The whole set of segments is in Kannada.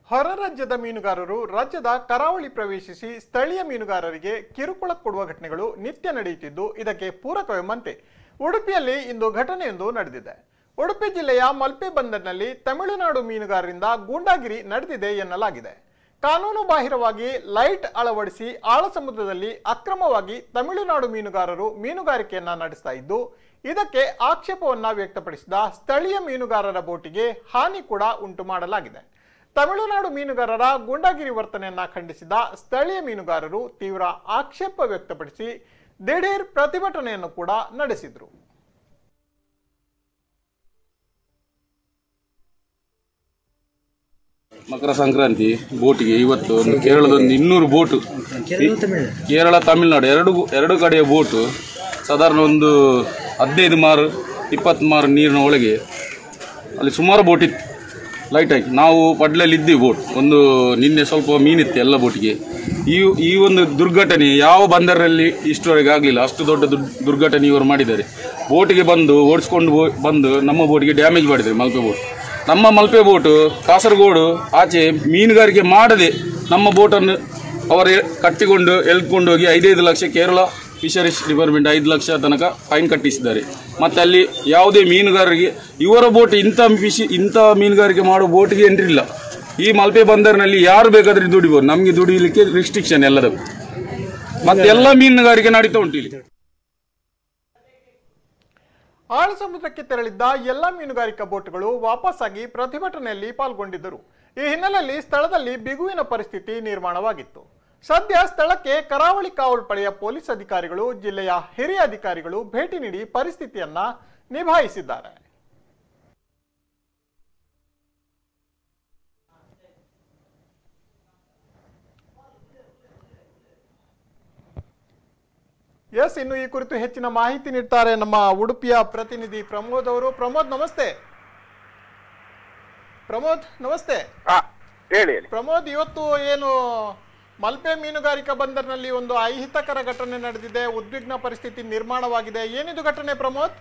ಹೊರ ರಾಜ್ಯದ ಮೀನುಗಾರರು ರಾಜ್ಯದ ಕರಾವಳಿ ಪ್ರವೇಶಿಸಿ ಸ್ಥಳೀಯ ಮೀನುಗಾರರಿಗೆ ಕಿರುಕುಳ ಕೊಡುವ ಘಟನೆಗಳು ನಿತ್ಯ ನಡೆಯುತ್ತಿದ್ದು ಇದಕ್ಕೆ ಪೂರಕವೆಂಬಂತೆ ಉಡುಪಿಯಲ್ಲಿ ಇಂದು ಘಟನೆಯೊಂದು ನಡೆದಿದೆ ಉಡುಪಿ ಜಿಲ್ಲೆಯ ಮಲ್ಪೆ ಬಂದರಿನಲ್ಲಿ ತಮಿಳುನಾಡು ಮೀನುಗಾರರಿಂದ ಗೂಂಡಾಗಿರಿ ನಡೆದಿದೆ ಎನ್ನಲಾಗಿದೆ ಕಾನೂನು ಬಾಹಿರವಾಗಿ ಲೈಟ್ ಅಳವಡಿಸಿ ಆಳ ಸಮುದ್ರದಲ್ಲಿ ಅಕ್ರಮವಾಗಿ ತಮಿಳುನಾಡು ಮೀನುಗಾರರು ಮೀನುಗಾರಿಕೆಯನ್ನ ನಡೆಸ್ತಾ ಇದ್ದು ಇದಕ್ಕೆ ಆಕ್ಷೇಪವನ್ನ ವ್ಯಕ್ತಪಡಿಸಿದ ಸ್ಥಳೀಯ ಮೀನುಗಾರರ ಬೋಟಿಗೆ ಹಾನಿ ಕೂಡ ಉಂಟು ಮಾಡಲಾಗಿದೆ ತಮಿಳುನಾಡು ಮೀನುಗಾರರ ಗೂಂಡಾಗಿರಿ ವರ್ತನೆಯನ್ನ ಖಂಡಿಸಿದ ಸ್ಥಳೀಯ ಮೀನುಗಾರರು ತೀವ್ರ ಆಕ್ಷೇಪ ವ್ಯಕ್ತಪಡಿಸಿ ದಿಢೀರ್ ಪ್ರತಿಭಟನೆಯನ್ನು ಕೂಡ ನಡೆಸಿದ್ರು ಮಕರ ಸಂಕ್ರಾಂತಿ ಬೋಟಿಗೆ ಇವತ್ತು ಒಂದು ಕೇರಳದ ಒಂದು ಇನ್ನೂರು ಬೋಟು ಕೇರಳ ತಮಿಳುನಾಡು ಎರಡು ಎರಡು ಕಡೆಯ ಬೋಟು ಸಾಧಾರಣ ಒಂದು ಹದಿನೈದು ಮಾರು ಇಪ್ಪತ್ತು ಮಾರು ನೀರಿನ ಒಳಗೆ ಅಲ್ಲಿ ಸುಮಾರು ಬೋಟ್ ಇತ್ತು ಲೈಟ್ ಆಗಿ ನಾವು ಪಡ್ಲಲ್ಲಿ ಇದ್ದೀವಿ ಬೋಟ್ ಒಂದು ನಿನ್ನೆ ಸ್ವಲ್ಪ ಮೀನಿತ್ತು ಎಲ್ಲ ಬೋಟಿಗೆ ಈ ಈ ಒಂದು ದುರ್ಘಟನೆ ಯಾವ ಬಂದರಲ್ಲಿ ಇಷ್ಟರವರೆಗೆ ಆಗಲಿಲ್ಲ ಅಷ್ಟು ದೊಡ್ಡ ದುರ್- ದುರ್ಘಟನೆ ಇವರು ಮಾಡಿದ್ದಾರೆ ಬೋಟಿಗೆ ಬಂದು ಓಡಿಸ್ಕೊಂಡು ಬೋ- ಬಂದು ನಮ್ಮ ಬೋಟಿಗೆ ಡ್ಯಾಮೇಜ್ ಮಾಡಿದ್ದಾರೆ ಮಲ್ಪೆ ಬೋಟ್ ನಮ್ಮ ಮಲ್ಪೆ ಬೋಟು ಕಾಸರಗೋಡು ಆಚೆ ಮೀನುಗಾರಿಕೆ ಮಾಡದೆ ನಮ್ಮ ಬೋಟನ್ನು ಅವರು ಕಟ್ಟಿಕೊಂಡು ಎಳ್ಕೊಂಡು ಹೋಗಿ ಐದೈದು ಲಕ್ಷ ಕೇರಳ ಫಿಶರೀಸ್ ಡಿಪಾರ್ಟ್ಮೆಂಟ್ ಐದು ಲಕ್ಷ ತನಕ ಫೈನ್ ಕಟ್ಟಿಸಿದ್ದಾರೆ ಮತ್ತೆ ಅಲ್ಲಿ ಯಾವುದೇ ಮೀನುಗಾರರಿಗೆ ಇವರ ಬೋಟ್ ಇಂಥ ಫಿಶಿ ಇಂಥ ಮೀನುಗಾರಿಕೆ ಮಾಡೋ ಬೋಟ್ಗೆ ಎಂಟ್ರಿ ಇಲ್ಲ ಈ ಮಲ್ಪೆ ಬಂದರಿನಲ್ಲಿ ಯಾರು ಬೇಕಾದ್ರೆ ದುಡಿಬೋದು ನಮಗೆ ದುಡಿಲಿಕ್ಕೆ ರಿಸ್ಟ್ರಿಕ್ಷನ್ ಎಲ್ಲದಕ್ಕೂ ಮತ್ತೆ ಎಲ್ಲ ಮೀನುಗಾರಿಕೆ ನಡೀತಾ ಉಂಟು ಇಲ್ಲಿ ಆಳ ಸಮುದ್ರಕ್ಕೆ ತೆರಳಿದ್ದ ಎಲ್ಲ ಮೀನುಗಾರಿಕಾ ಬೋಟ್ಗಳು ವಾಪಸ್ಸಾಗಿ ಪ್ರತಿಭಟನೆಯಲ್ಲಿ ಪಾಲ್ಗೊಂಡಿದ್ದರು ಈ ಹಿನ್ನೆಲೆಯಲ್ಲಿ ಸ್ಥಳದಲ್ಲಿ ಬಿಗುವಿನ ಪರಿಸ್ಥಿತಿ ನಿರ್ಮಾಣವಾಗಿತ್ತು ಸದ್ಯ ಸ್ಥಳಕ್ಕೆ ಕರಾವಳಿ ಕಾವಲು ಪಡೆಯ ಪೊಲೀಸ್ ಅಧಿಕಾರಿಗಳು ಜಿಲ್ಲೆಯ ಹಿರಿಯ ಅಧಿಕಾರಿಗಳು ಭೇಟಿ ನೀಡಿ ಪರಿಸ್ಥಿತಿಯನ್ನ ನಿಭಾಯಿಸಿದ್ದಾರೆ ಎಸ್ ಇನ್ನು ಈ ಕುರಿತು ಹೆಚ್ಚಿನ ಮಾಹಿತಿ ನೀಡ್ತಾರೆ ನಮ್ಮ ಉಡುಪಿಯ ಪ್ರತಿನಿಧಿ ಪ್ರಮೋದ್ ಅವರು ಪ್ರಮೋದ್ ನಮಸ್ತೆ ಪ್ರಮೋದ್ ನಮಸ್ತೆ ಹಾ ಹೇಳಿ ಹೇಳಿ ಪ್ರಮೋದ್ ಇವತ್ತು ಏನು ಮಲ್ಪೆ ಮೀನುಗಾರಿಕಾ ಬಂದರಿನಲ್ಲಿ ಒಂದು ಅಹಿತಕರ ಘಟನೆ ನಡೆದಿದೆ ಉದ್ವಿಗ್ನ ಪರಿಸ್ಥಿತಿ ನಿರ್ಮಾಣವಾಗಿದೆ ಏನಿದು ಘಟನೆ ಪ್ರಮೋದ್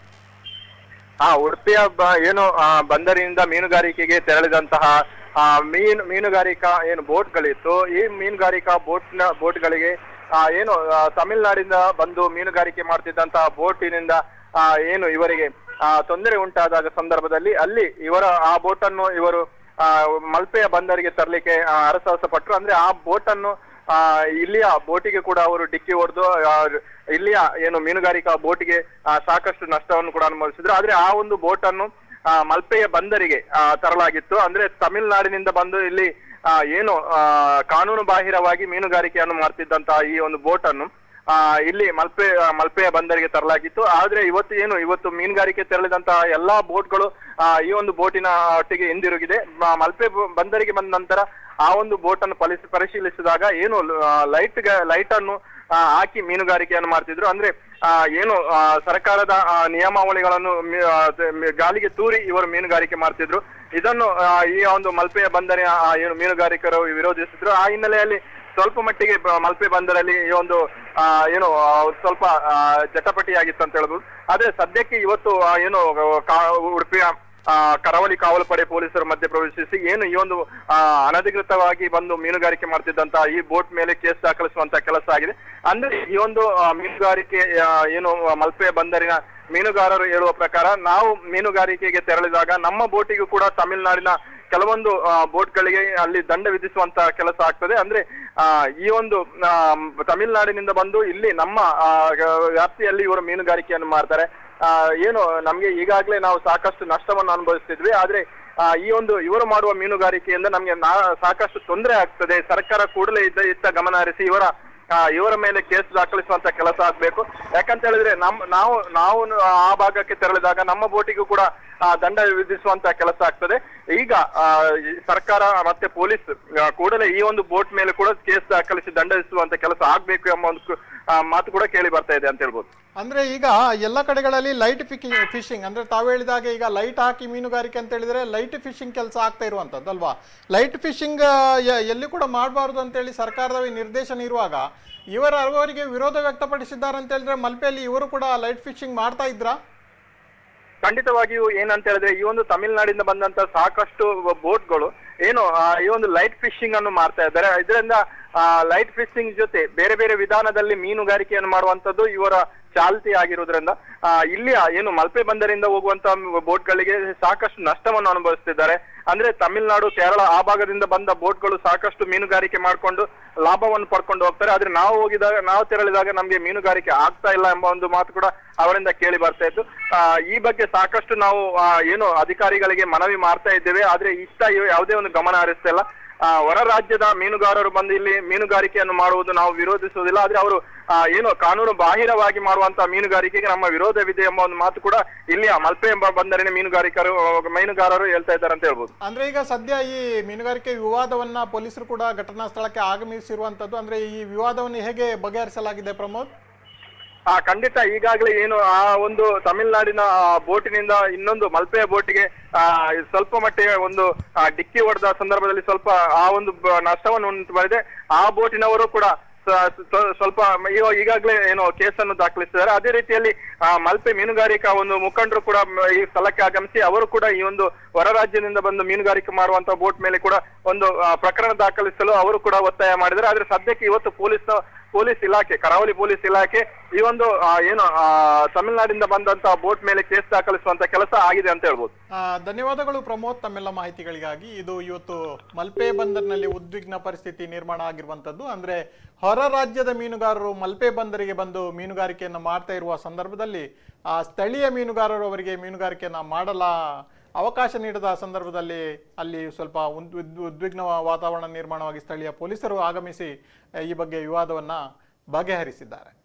ಹಾ ಉಡುಪಿಯ ಬ- ಏನು ಆ, ಬಂದರಿನಿಂದ ಮೀನುಗಾರಿಕೆಗೆ ತೆರಳಿದಂತಹ ಆ, ಮೀನು ಮೀನುಗಾರಿಕಾ ಏನು ಬೋಟ್ಗಳಿತ್ತು ಈ ಮೀನುಗಾರಿಕಾ ಬೋಟ್ನ ಬೋಟ್ಗಳಿಗೆ ಆ, ಏನು ಆ, ತಮಿಳ್ನಾಡಿಂದ ಬಂದು ಮೀನುಗಾರಿಕೆ ಮಾಡ್ತಿದ್ದಂತಹ ಬೋಟಿನಿಂದ ಆ, ಏನು ಇವರಿಗೆ ಆ, ತೊಂದರೆ ಉಂಟಾದಾಗ ಸಂದರ್ಭದಲ್ಲಿ ಅಲ್ಲಿ ಇವರ ಆ ಬೋಟನ್ನು ಇವರು ಆ, ಮಲ್ಪೆಯ ಬಂದರಿಗೆ ತರಲಿಕ್ಕೆ ಅರಸಾಹಸ ಪಟ್ಟರು ಅಂದ್ರೆ ಆ ಬೋಟನ್ನು ಆ ಇಲ್ಲಿಯ ಬೋಟಿಗೆ ಕೂಡ ಅವರು ಡಿಕ್ಕಿ ಹೊಡೆದು ಇಲ್ಲಿಯ ಏನು ಮೀನುಗಾರಿಕಾ ಬೋಟಿಗೆ ಆ, ಸಾಕಷ್ಟು ನಷ್ಟವನ್ನು ಕೂಡ ಅನುಭವಿಸಿದ್ರು ಆದ್ರೆ ಆ ಒಂದು ಬೋಟ್ ಅನ್ನು ಆ, ಮಲ್ಪೆಯ ಬಂದರಿಗೆ ಆ, ತರಲಾಗಿತ್ತು ಅಂದ್ರೆ ತಮಿಳುನಾಡಿನಿಂದ ಬಂದು ಇಲ್ಲಿ ಆ, ಏನು ಆ, ಕಾನೂನು ಬಾಹಿರವಾಗಿ ಮೀನುಗಾರಿಕೆಯನ್ನು ಮಾಡ್ತಿದ್ದಂತಹ ಈ ಒಂದು ಬೋಟ್ ಅನ್ನು ಆ, ಇಲ್ಲಿ ಮಲ್ಪೆ ಆ, ಮಲ್ಪೆಯ ಬಂದರಿಗೆ ತರಲಾಗಿತ್ತು ಆದ್ರೆ ಇವತ್ತು ಏನು ಇವತ್ತು ಮೀನುಗಾರಿಕೆ ತೆರಳಿದಂತಹ ಎಲ್ಲಾ ಬೋಟ್ಗಳು ಆ, ಈ ಒಂದು ಬೋಟಿನ ಒಟ್ಟಿಗೆ ಹಿಂದಿರುಗಿದೆ ಮ- ಮಲ್ಪೆ ಬ- ಬಂದರಿಗೆ ಬಂದ ನಂತರ ಆ ಒಂದು ಬೋಟ್ ಅನ್ನು ಪರಿಶೀ ಪರಿಶೀಲಿಸಿದಾಗ ಏನು ಲೈಟ್ ಲೈಟ್ ಅನ್ನು ಆ, ಹಾಕಿ ಮೀನುಗಾರಿಕೆಯನ್ನು ಮಾಡ್ತಿದ್ರು ಅಂದ್ರೆ ಆ, ಏನು ಆ, ಸರ್ಕಾರದ ಆ, ನಿಯಮಾವಳಿಗಳನ್ನು ಮಿ- ಆ, ತ- ಮಿ- ಗಾಳಿಗೆ ತೂರಿ ಇವರು ಮೀನುಗಾರಿಕೆ ಮಾಡ್ತಿದ್ರು ಇದನ್ನು ಆ, ಈ ಒಂದು ಮಲ್ಪೆಯ ಬಂದರಿನ ಆ, ಏನು ಮೀನುಗಾರಿಕರು ವಿರೋಧಿಸಿದ್ರು ಆ ಹಿನ್ನೆಲೆಯಲ್ಲಿ ಸ್ವಲ್ಪ ಮಟ್ಟಿಗೆ ಬ- ಮಲ್ಪೆ ಬಂದರಲ್ಲಿ ಈ ಒಂದು ಆ, ಏನು ಆ, ಸ್ವಲ್ಪ ಆ, ಜಟಪಟಿಯಾಗಿತ್ತು ಅಂತ ಹೇಳ್ಬೋದು ಆದ್ರೆ ಸದ್ಯಕ್ಕೆ ಇವತ್ತು ಆ, ಏನು ಕಾ- ಉಡುಪಿಯ ಆ, ಕರಾವಳಿ ಕಾವಲು ಪಡೆ ಪೊಲೀಸರ ಮಧ್ಯೆ ಪ್ರವೇಶಿಸಿ ಏನು ಈ ಒಂದು ಆ, ಅನಧಿಕೃತವಾಗಿ ಬಂದು ಮೀನುಗಾರಿಕೆ ಮಾಡ್ತಿದ್ದಂತಹ ಈ ಬೋಟ್ ಮೇಲೆ ಕೇಸ್ ದಾಖಲಿಸುವಂತ ಕೆಲಸ ಆಗಿದೆ ಅಂದ್ರೆ ಈ ಒಂದು ಆ, ಮೀನುಗಾರಿಕೆ ಆ, ಏನು ಮಲ್ಪೆ ಬಂದರಿನ ಮೀನುಗಾರರು ಹೇಳುವ ಪ್ರಕಾರ ನಾವು ಮೀನುಗಾರಿಕೆಗೆ ತೆರಳಿದಾಗ ನಮ್ಮ ಬೋಟಿಗೂ ಕೂಡ ತಮಿಳುನಾಡಿನ ಕೆಲವೊಂದು ಆ, ಬೋಟ್ಗಳಿಗೆ ಅಲ್ಲಿ ದಂಡ ವಿಧಿಸುವಂತ ಕೆಲಸ ಆಗ್ತದೆ ಅಂದ್ರೆ ಆ, ಈ ಒಂದು ಆ, ತಮಿಳುನಾಡಿನಿಂದ ಬಂದು ಇಲ್ಲಿ ನಮ್ಮ ಆ, ವ್ಯಾಪ್ತಿಯಲ್ಲಿ ಇವರು ಮೀನುಗಾರಿಕೆಯನ್ನು ಮಾಡ್ತಾರೆ ಆ, ಏನು ನಮ್ಗೆ ಈಗಾಗಲೇ ನಾವು ಸಾಕಷ್ಟು ನಷ್ಟವನ್ನು ಅನುಭವಿಸ್ತಿದ್ವಿ ಆದ್ರೆ ಆ, ಈ ಒಂದು ಇವರು ಮಾಡುವ ಮೀನುಗಾರಿಕೆಯಿಂದ ನಮ್ಗೆ ನಾ- ಸಾಕಷ್ಟು ತೊಂದರೆ ಆಗ್ತದೆ ಸರ್ಕಾರ ಕೂಡಲೇ ಇದ್ದ ಇತ್ತ ಗಮನ ಹರಿಸಿ ಇವರ ಆ, ಇವರ ಮೇಲೆ ಕೇಸ್ ದಾಖಲಿಸುವಂತ ಕೆಲಸ ಆಗ್ಬೇಕು ಯಾಕಂತ ಹೇಳಿದ್ರೆ ನಮ್ ನಾವು ನಾವು ಆ ಭಾಗಕ್ಕೆ ತೆರಳಿದಾಗ ನಮ್ಮ ಬೋಟಿಗೂ ಕೂಡ ಆ, ದಂಡ ವಿಧಿಸುವಂತ ಕೆಲಸ ಆಗ್ತದೆ ಈಗ ಆ, ಈ ಸರ್ಕಾರ ಮತ್ತೆ ಪೊಲೀಸ್ ಆ, ಕೂಡಲೇ ಈ ಒಂದು ಬೋಟ್ ಮೇಲೆ ಕೂಡ ಕೇಸ್ ದಾಖಲಿಸಿ ದಂಡ ವಿಧಿಸುವಂತ ಕೆಲಸ ಆಗ್ಬೇಕು ಎಂಬ ಒಂದು ಕು- ಆ, ಮಾತು ಕೂಡ ಕೇಳಿ ಬರ್ತಾ ಇದೆ ಅಂತ ಹೇಳ್ಬೋದು ಅಂದ್ರೆ ಈಗ ಎಲ್ಲ ಕಡೆಗಳಲ್ಲಿ ಲೈಟ್ ಫಿಶಿಂಗ್ ಅಂದ್ರೆ ತಾವು ಹೇಳಿದಾಗ ಈಗ ಲೈಟ್ ಹಾಕಿ ಮೀನುಗಾರಿಕೆ ಅಂತ ಹೇಳಿದ್ರೆ ಲೈಟ್ ಫಿಶಿಂಗ್ ಕೆಲಸ ಆಗ್ತಾ ಇರುವಂತದ್ದು ಅಲ್ವಾ ಲೈಟ್ ಫಿಶಿಂಗ್ ಎಲ್ಲಿ ಕೂಡ ಮಾಡಬಾರ್ದು ಅಂತೇಳಿ ಸರ್ಕಾರದ ಈ ನಿರ್ದೇಶನ ಇರುವಾಗ ಇವರ ಅವರಿಗೆ ವಿರೋಧ ವ್ಯಕ್ತಪಡಿಸಿದ್ದಾರೆ ಅಂತ ಹೇಳಿದ್ರೆ ಮಲ್ಪೆಯಲ್ಲಿ ಇವರು ಕೂಡ ಲೈಟ್ ಫಿಶಿಂಗ್ ಮಾಡ್ತಾ ಇದ್ರಾ ಖಂಡಿತವಾಗಿಯೂ ಏನಂತ ಹೇಳಿದ್ರೆ ಈ ಒಂದು ತಮಿಳುನಾಡಿಂದ ಬಂದಂತ ಸಾಕಷ್ಟು ಬೋಟ್ಗಳು ಏನು ಆ, ಈ ಒಂದು ಲೈಟ್ ಫಿಶಿಂಗ್ ಅನ್ನು ಮಾಡ್ತಾ ಇದ್ದಾರೆ ಇದರಿಂದ ಲೈಟ್ ಫಿಶಿಂಗ್ ಜೊತೆ ಬೇರೆ ಬೇರೆ ವಿಧಾನದಲ್ಲಿ ಮೀನುಗಾರಿಕೆಯನ್ನು ಮಾಡುವಂತದ್ದು ಇವರ ಚಾಲ್ತಿ ಆಗಿರುವುದರಿಂದ ಆ, ಇಲ್ಲಿಯ ಏನು ಮಲ್ಪೆ ಬಂದರಿಂದ ಹೋಗುವಂತ ಬೋಟ್ಗಳಿಗೆ ಸಾಕಷ್ಟು ನಷ್ಟವನ್ನು ಅನುಭವಿಸ್ತಿದ್ದಾರೆ ಅಂದ್ರೆ ತಮಿಳುನಾಡು ಕೇರಳ ಆ ಭಾಗದಿಂದ ಬಂದ ಬೋಟ್ಗಳು ಸಾಕಷ್ಟು ಮೀನುಗಾರಿಕೆ ಮಾಡಿಕೊಂಡು ಲಾಭವನ್ನು ಪಡ್ಕೊಂಡು ಹೋಗ್ತಾರೆ ಆದ್ರೆ ನಾವು ಹೋಗಿದಾಗ ನಾವು ತೆರಳಿದಾಗ ನಮ್ಗೆ ಮೀನುಗಾರಿಕೆ ಆಗ್ತಾ ಇಲ್ಲ ಎಂಬ ಒಂದು ಮಾತು ಕೂಡ ಅವರಿಂದ ಕೇಳಿ ಬರ್ತಾ ಇತ್ತು ಆ, ಈ ಬಗ್ಗೆ ಸಾಕಷ್ಟು ನಾವು ಆ, ಏನು ಅಧಿಕಾರಿಗಳಿಗೆ ಮನವಿ ಮಾಡ್ತಾ ಇದ್ದೇವೆ ಆದ್ರೆ ಇಷ್ಟ ಇವ- ಯಾವುದೇ ಒಂದು ಗಮನ ಹರಿಸ್ತಾ ಇಲ್ಲ ಆ, ಹೊರ ರಾಜ್ಯದ ಮೀನುಗಾರರು ಬಂದು ಇಲ್ಲಿ ಮೀನುಗಾರಿಕೆಯನ್ನು ಮಾಡುವುದು ನಾವು ವಿರೋಧಿಸುವುದಿಲ್ಲ ಆದ್ರೆ ಅವರು ಆ, ಏನು ಕಾನೂನು ಬಾಹಿರವಾಗಿ ಮಾಡುವಂತಹ ಮೀನುಗಾರಿಕೆಗೆ ನಮ್ಮ ವಿರೋಧವಿದೆ ಎಂಬ ಒಂದು ಮಾತು ಕೂಡ ಇಲ್ಲಿಯ ಮಲ್ಪೆ ಎಂಬ ಬಂದರಿನ ಮೀನುಗಾರಿಕರು ಮೀನುಗಾರರು ಹೇಳ್ತಾ ಇದ್ದಾರೆ ಅಂತ ಹೇಳ್ಬೋದು ಅಂದ್ರೆ ಈಗ ಸದ್ಯ ಈ ಮೀನುಗಾರಿಕೆ ವಿವಾದವನ್ನ ಪೊಲೀಸರು ಕೂಡ ಘಟನಾ ಸ್ಥಳಕ್ಕೆ ಆಗಮಿಸಿರುವಂತದ್ದು ಅಂದ್ರೆ ಈ ವಿವಾದವನ್ನು ಹೇಗೆ ಬಗೆಹರಿಸಲಾಗಿದೆ ಪ್ರಮೋದ್ ಆ ಖಂಡಿತ ಈಗಾಗಲೇ ಏನು ಆ ಒಂದು ತಮಿಳುನಾಡಿನ ಆ ಬೋಟಿನಿಂದ ಇನ್ನೊಂದು ಮಲ್ಪೆಯ ಬೋಟಿಗೆ ಆ ಸ್ವಲ್ಪ ಮಟ್ಟಿಗೆ ಒಂದು ಆ, ಡಿಕ್ಕಿ ಹೊಡೆದ ಸಂದರ್ಭದಲ್ಲಿ ಸ್ವಲ್ಪ ಆ ಒಂದು ಬ- ನಷ್ಟವನ್ನು ಉಂಟು ಮಾಡಿದೆ ಆ ಬೋಟಿನವರು ಕೂಡ ಸ- ಸ- ಸ್ವಲ್ಪ ಇವ- ಈಗಾಗಲೇ ಏನು ಕೇಸನ್ನು ದಾಖಲಿಸಿದ್ದಾರೆ ಅದೇ ರೀತಿಯಲ್ಲಿ ಆ ಮಲ್ಪೆ ಮೀನುಗಾರಿಕಾ ಒಂದು ಮುಖಂಡರು ಕೂಡ ಮ- ಈ ಸ್ಥಳಕ್ಕೆ ಆಗಮಿಸಿ ಅವರು ಕೂಡ ಈ ಒಂದು ಹೊರ ರಾಜ್ಯದಿಂದ ಬಂದು ಮೀನುಗಾರಿಕೆ ಮಾಡುವಂತ ಬೋಟ್ ಮೇಲೆ ಕೂಡ ಒಂದು ಆ, ಪ್ರಕರಣ ದಾಖಲಿಸಲು ಅವರು ಕೂಡ ಒತ್ತಾಯ ಮಾಡಿದ್ದಾರೆ ಆದ್ರೆ ಸದ್ಯಕ್ಕೆ ಇವತ್ತು ಪೊಲೀಸ್ ಪೊಲೀಸ್ ಇಲಾಖೆ ಕರಾವಳಿ ಪೊಲೀಸ್ ಇಲಾಖೆ ಈ ಒಂದು ಆ, ಏನು ಆ, ತಮಿಳುನಾಡಿಂದ ಬಂದಂತಹ ಬೋಟ್ ಮೇಲೆ ಕೇಸ್ ದಾಖಲಿಸುವಂತ ಕೆಲಸ ಆಗಿದೆ ಅಂತ ಹೇಳ್ಬೋದು ಆ, ಧನ್ಯವಾದಗಳು ಪ್ರಮೋದ್ ತಮ್ಮೆಲ್ಲ ಮಾಹಿತಿಗಳಿಗಾಗಿ ಇದು ಇವತ್ತು ಮಲ್ಪೆ ಬಂದರಿನಲ್ಲಿ ಉದ್ವಿಗ್ನ ಪರಿಸ್ಥಿತಿ ನಿರ್ಮಾಣ ಆಗಿರುವಂತದ್ದು ಅಂದ್ರೆ ಹೊರ ರಾಜ್ಯದ ಮೀನುಗಾರರು ಮಲ್ಪೆ ಬಂದರಿಗೆ ಬಂದು ಮೀನುಗಾರಿಕೆಯನ್ನು ಮಾಡ್ತಾ ಇರುವ ಸಂದರ್ಭದಲ್ಲಿ ಆ ಸ್ಥಳೀಯ ಮೀನುಗಾರರು ಅವರಿಗೆ ಮೀನುಗಾರಿಕೆಯನ್ನ ಮಾಡಲ ಅವಕಾಶ ನೀಡದ ಸಂದರ್ಭದಲ್ಲಿ ಅಲ್ಲಿ ಸ್ವಲ್ಪ ಉದ್- ಉದ್- ಉದ್ವಿಗ್ನ ವಾತಾವರಣ ನಿರ್ಮಾಣವಾಗಿ ಸ್ಥಳೀಯ ಪೊಲೀಸರು ಆಗಮಿಸಿ ಆ, ಈ ಬಗ್ಗೆ ವಿವಾದವನ್ನ ಬಗೆಹರಿಸಿದ್ದಾರೆ